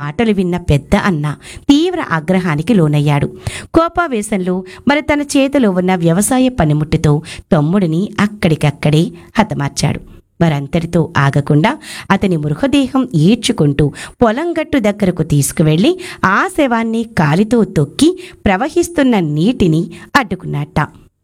మాటలు విన్న పెద్ద అన్న తీవ్ర ఆగ్రహానికి లోనయ్యాడు కోపావేశంలో మరి తన చేతిలో ఉన్న వ్యవసాయ పనిముట్టుతో తమ్ముడిని అక్కడికక్కడే హతమార్చాడు మరంతటితో ఆగకుండా అతని మృతదేహం ఈడ్చుకుంటూ పొలం గట్టు దగ్గరకు తీసుకువెళ్ళి ఆ శవాన్ని కాలితో తొక్కి ప్రవహిస్తున్న నీటిని అడ్డుకున్నట్ట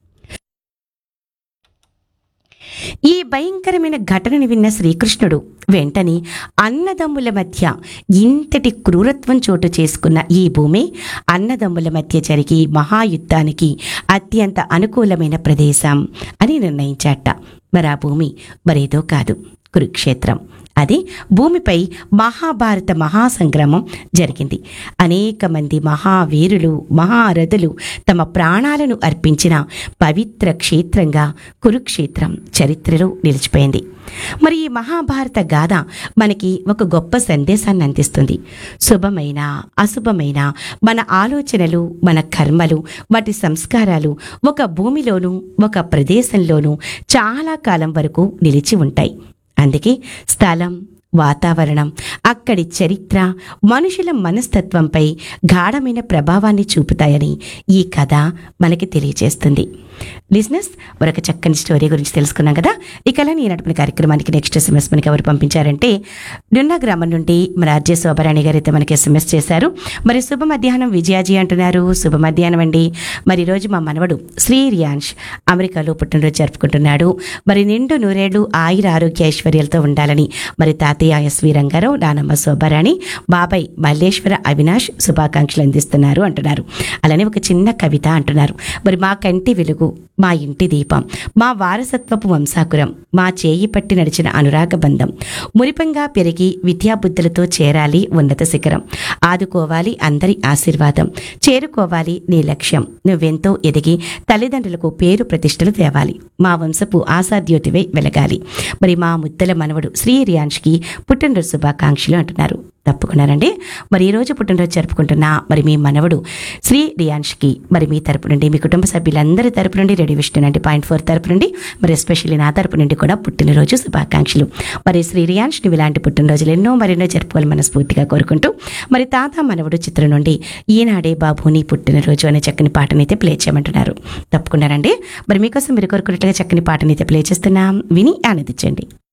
ఈ భయంకరమైన ఘటనని విన్న శ్రీకృష్ణుడు వెంటనే అన్నదమ్ముల మధ్య ఇంతటి క్రూరత్వం చోటు చేసుకున్న ఈ భూమి అన్నదమ్ముల మధ్య జరిగే మహాయుద్ధానికి అత్యంత అనుకూలమైన ప్రదేశం అని నిర్ణయించాట మరి ఆ భూమి మరేదో కాదు కురుక్షేత్రం అది భూమిపై మహాభారత మహాసంగ్రామం జరిగింది అనేక మంది మహావీరులు మహారథులు తమ ప్రాణాలను అర్పించిన పవిత్ర క్షేత్రంగా కురుక్షేత్రం చరిత్రలో నిలిచిపోయింది మరి ఈ మహాభారత గాథ మనకి ఒక గొప్ప సందేశాన్ని అందిస్తుంది శుభమైన అశుభమైన మన ఆలోచనలు మన కర్మలు వాటి సంస్కారాలు ఒక భూమిలోనూ ఒక ప్రదేశంలోనూ చాలా కాలం వరకు నిలిచి ఉంటాయి అందుకే స్థలం వాతావరణం అక్కడి చరిత్ర మనుషుల మనస్తత్వంపై గాఢమైన ప్రభావాన్ని చూపుతాయని ఈ కథ మనకి తెలియజేస్తుంది లిజినెస్ మరొక చక్కని స్టోరీ గురించి తెలుసుకున్నాం కదా ఇక అలా నేను నడిపిన కార్యక్రమానికి నెక్స్ట్ ఎస్ఎంఎస్ మనకి ఎవరు పంపించారంటే నిన్న గ్రామం నుండి మన ఆర్జే శోభరాణి గారు అయితే మనకి ఎస్ఎంఎస్ చేశారు మరి శుభ మధ్యాహ్నం విజయాజీ అంటున్నారు శుభ మధ్యాహ్నం అండి మరి ఈరోజు మా మనవడు శ్రీ రియాన్ష్ అమెరికాలో పుట్టినరోజు జరుపుకుంటున్నాడు మరి నిండు నూరేళ్లు ఆయుర ఆరోగ్య ఐశ్వర్యాలతో ఉండాలని మరి తాతయ్య ఎస్వి రంగారావు నానమ్మ శోభారాణి బాబాయ్ మల్లేశ్వర అవినాష్ శుభాకాంక్షలు అందిస్తున్నారు అంటున్నారు అలానే ఒక చిన్న కవిత అంటున్నారు మరి మా కంటి వెలుగు మా ఇంటి దీపం మా వారసత్వపు వంశాకురం మా చేయి పట్టి నడిచిన అనురాగ బంధం మురిపంగా పెరిగి విద్యాబుద్ధులతో చేరాలి ఉన్నత శిఖరం ఆదుకోవాలి అందరి ఆశీర్వాదం చేరుకోవాలి నీ లక్ష్యం నువ్వెంతో ఎదిగి తల్లిదండ్రులకు పేరు ప్రతిష్టలు తేవాలి మా వంశపు ఆసాద్యోతివై వెలగాలి మరి మా ముద్దల మనవడు శ్రీ రియాన్ష్కి పుట్టినరోజు శుభాకాంక్షలు అంటున్నారు తప్పుకున్నారండి మరి ఈ రోజు పుట్టినరోజు జరుపుకుంటున్న మరి మీ మనవడు శ్రీ రియాన్ష్కి మరి మీ తరపు నుండి మీ కుటుంబ సభ్యులందరి తరపు నుండి ready Vishnu ninety point four తరపు నుండి మరి ఎస్పెషల్లీ నా తరపు నుండి కూడా పుట్టినరోజు శుభాకాంక్షలు మరి శ్రీ రియాన్ష్ నువ్వు ఇలాంటి పుట్టినరోజులు ఎన్నో మరెన్నో జరుపుకోవాలి మనస్ఫూర్తిగా కోరుకుంటూ మరి తాత మనవడు చిత్రం నుండి ఈనాడే బాబు నీ పుట్టినరోజు అనే చక్కని పాటనైతే ప్లే చేయమంటున్నారు తప్పుకున్నారండి మరి మీకోసం మీరు కోరుకున్నట్లుగా చక్కని పాటనైతే ప్లే చేస్తున్నాం విని ఆనందించండి